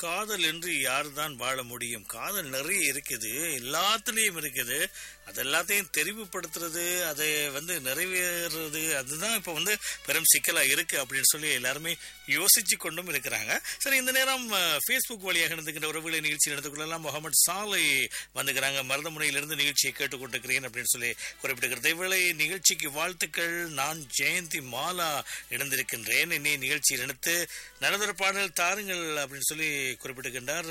காதல் என்று யாருதான் வாழ முடியும் காதல் நிறைய இருக்குது எல்லாத்துலயும் இருக்குது அது எல்லாத்தையும் தெரிவுபடுத்துறது அதை வந்து நிறைவேறது அதுதான் இப்ப வந்து பெரும் சிக்கலா இருக்கு அப்படின்னு சொல்லி எல்லாருமே யோசிச்சு கொண்டும் இருக்கிறாங்க சரி இந்த நேரம் ஃபேஸ்புக் வழியாக நடந்துகின்ற உறவுகளை நிகழ்ச்சி நடந்து கொள்ளலாம் முகமது சாலை வந்துக்கிறாங்க மருதமுனையிலிருந்து நிகழ்ச்சியை கேட்டுக்கொண்டிருக்கிறேன் அப்படின்னு சொல்லி குறிப்பிட்டிருக்கிறது இவளை நிகழ்ச்சிக்கு வாழ்த்துக்கள் நான் ஜெயந்தி மாலா இணைந்திருக்கின்றேன் இன்னை நிகழ்ச்சியில் எடுத்து நடந்தொரு பாடல் தாருங்கள் அப்படின்னு சொல்லி குறிப்பிட்டிருக்கின்றார்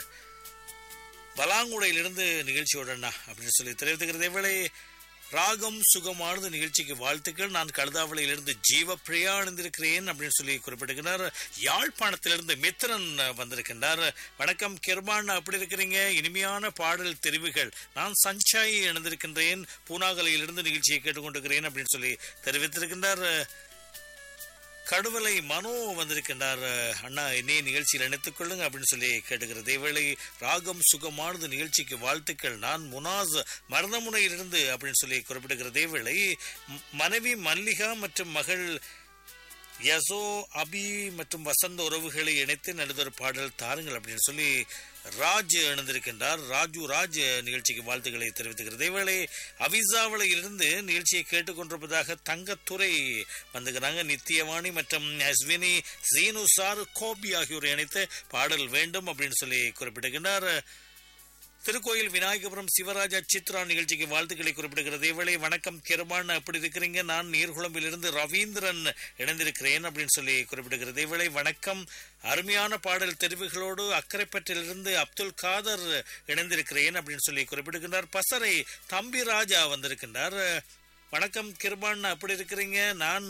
பலாங்குடையிலிருந்து நிகழ்ச்சியோடண்ணா அப்படின்னு சொல்லி தெரிவித்துக்கிறது இவளை ராகம் சுகமானது நிகழ்ச்சிக்கு வாழ்த்துக்கள் நான் கழுதாவளையிலிருந்து ஜீவ பிரியா அணிந்திருக்கிறேன் அப்படின்னு சொல்லி குறிப்பிட்டிருக்கிறார் யாழ்ப்பாணத்திலிருந்து மித்திரன் வந்திருக்கின்றார் வணக்கம் கிருபான் அப்படி இருக்கிறீங்க இனிமையான பாடல் தெரிவுகள் நான் சஞ்சாய் இணைந்திருக்கின்றேன் பூனாகலையிலிருந்து நிகழ்ச்சியை கேட்டுக்கொண்டிருக்கிறேன் அப்படின்னு சொல்லி தெரிவித்திருக்கின்றார் கடுவலை மனோ வந்திருக்கின்றார் அண்ணா என்னே நிகழ்ச்சியில் இணைத்துக் கொள்ளுங்க அப்படின்னு சொல்லி கேட்டுக்கிறது இவளை ராகம் சுகமானது நிகழ்ச்சிக்கு வாழ்த்துக்கள் நான் முனாஸ் மருதமுனையிலிருந்து அப்படின்னு சொல்லி குறிப்பிடுகிறது இவளை மனைவி மல்லிகா மற்றும் மகள் யசோ அபி மற்றும் வசந்த உறவுகளை இணைத்து நல்லதொரு பாடல் தாருங்கள் அப்படின்னு சொல்லி ராஜ் இணைந்திருக்கின்றார் ராஜு ராஜ் நிகழ்ச்சிக்கு வாழ்த்துக்களை தெரிவித்துக்கிறது இவளை அவிசாவில இருந்து நிகழ்ச்சியை கேட்டுக்கொண்டிருப்பதாக தங்கத்துறை வந்துக்கிறாங்க நித்தியவாணி மற்றும் அஸ்வினி சீனு சார் கோபி ஆகியோரை இணைத்து பாடல் வேண்டும் அப்படின்னு சொல்லி குறிப்பிடுகின்றார் திருக்கோயில் விநாயகபுரம் சிவராஜா சித்ரா நிகழ்ச்சிக்கு வாழ்த்துக்களை குறிப்பிடுகிறது இவளை வணக்கம் கிருபான் அப்படி இருக்கிறீங்க நான் நீர்குழம்பிலிருந்து ரவீந்திரன் இணைந்திருக்கிறேன் அப்படின்னு சொல்லி குறிப்பிடுகிறது இவளை வணக்கம் அருமையான பாடல் தெரிவுகளோடு அக்கரைப்பற்றிலிருந்து அப்துல் காதர் இணைந்திருக்கிறேன் அப்படின்னு சொல்லி குறிப்பிடுகின்றார் பசரை தம்பி ராஜா வந்திருக்கின்றார் வணக்கம் கிருபான் அப்படி இருக்கிறீங்க நான்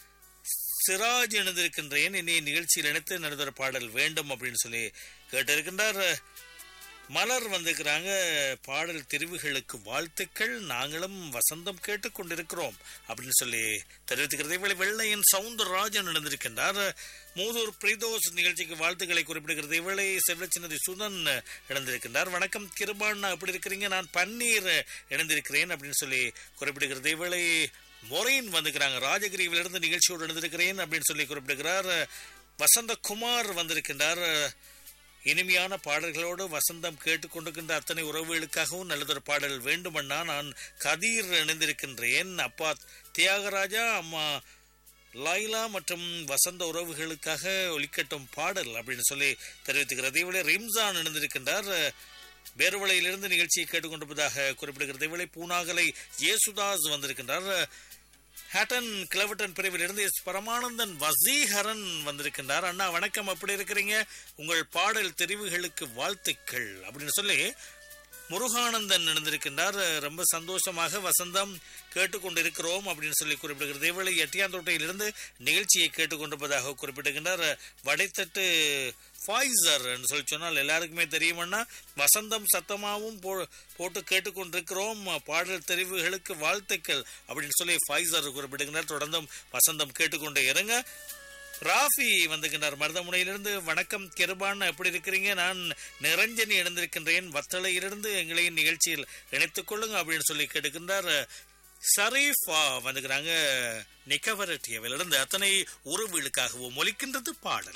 சிராஜ் இணைந்திருக்கின்றேன் இனி நிகழ்ச்சியில் இணைத்து நடந்த பாடல் வேண்டும் அப்படின்னு சொல்லி கேட்டிருக்கின்றார் மலர் வந்திருக்கிறாங்க பாடல் தெரிவுகளுக்கு வாழ்த்துக்கள் நாங்களும் வசந்தம் கேட்டுக்கொண்டிருக்கிறோம் அப்படின்னு சொல்லி தெரிவித்துக்கிறது இவளை வெள்ளையின் சவுந்தரராஜன் நடந்திருக்கின்றார் மூதூர் பிரீதோஸ் நிகழ்ச்சிக்கு வாழ்த்துக்களை குறிப்பிடுகிறது இவளை செவ்வச்சின்னதி சுதன் இணைந்திருக்கின்றார் வணக்கம் கிருபான் அப்படி இருக்கிறீங்க நான் பன்னீர் இணைந்திருக்கிறேன் அப்படின்னு சொல்லி குறிப்பிடுகிறது இவளை மொரைன் வந்துக்கிறாங்க ராஜகிரியிலிருந்து நிகழ்ச்சியோடு இணைந்திருக்கிறேன் அப்படின்னு சொல்லி குறிப்பிடுகிறார் வசந்த குமார் வந்திருக்கின்றார் இனிமையான பாடல்களோடு வசந்தம் கேட்டுக்கொண்டிருக்கின்ற அத்தனை உறவுகளுக்காகவும் நல்லதொரு பாடல் வேண்டுமண்ணா நான் கதீர் இணைந்திருக்கின்றேன் அப்பா தியாகராஜா அம்மா லைலா மற்றும் வசந்த உறவுகளுக்காக ஒலிக்கட்டும் பாடல் அப்படின்னு சொல்லி தெரிவித்துக்கிறது இவளை ரிம்சான் இணைந்திருக்கின்றார் பேருவளையிலிருந்து நிகழ்ச்சியை கேட்டுக்கொண்டிருப்பதாக குறிப்பிடுகிறது இவளை பூனாகலை ஏசுதாஸ் வந்திருக்கின்றார் ஹேட்டன் கிளவட்டன் பிரிவில் இருந்து எஸ் பரமானந்தன் வசீகரன் வந்திருக்கின்றார் அண்ணா வணக்கம் அப்படி இருக்கிறீங்க உங்கள் பாடல் தெரிவுகளுக்கு வாழ்த்துக்கள் அப்படின்னு சொல்லி முருகானந்தன் நடந்திருக்கின்றார் ரொம்ப சந்தோஷமாக வசந்தம் கேட்டுக்கொண்டிருக்கிறோம் அப்படின்னு சொல்லி குறிப்பிடுகிறது இவளை எட்டியாந்தோட்டையிலிருந்து நிகழ்ச்சியை கேட்டுக்கொண்டிருப்பதாக குறிப்பிடுகின்றார் வடைத்தட்டு ஃபாய்சர் சொல்லி சொன்னால் எல்லாருக்குமே தெரியுமன்னா வசந்தம் சத்தமாகவும் போ போட்டு கேட்டுக்கொண்டிருக்கிறோம் பாடல் தெரிவுகளுக்கு வாழ்த்துக்கள் அப்படின்னு சொல்லி ஃபாய்சர் குறிப்பிடுகின்றார் தொடர்ந்தும் வசந்தம் கேட்டுக்கொண்டே இருங்க ராஃபி வந்துகின்றார் மருதமுனையிலிருந்து வணக்கம் கெருபான் எப்படி இருக்கிறீங்க நான் நிரஞ்சனி இணைந்திருக்கின்றேன் வத்தளையிலிருந்து எங்களையும் நிகழ்ச்சியில் இணைத்துக் கொள்ளுங்க அப்படின்னு சொல்லி கேட்டுக்கின்றார் ஷரீஃபா வந்துக்கிறாங்க நிக்கவரட்டியவிலிருந்து அத்தனை உறவுகளுக்காகவும் ஒலிக்கின்றது பாடல்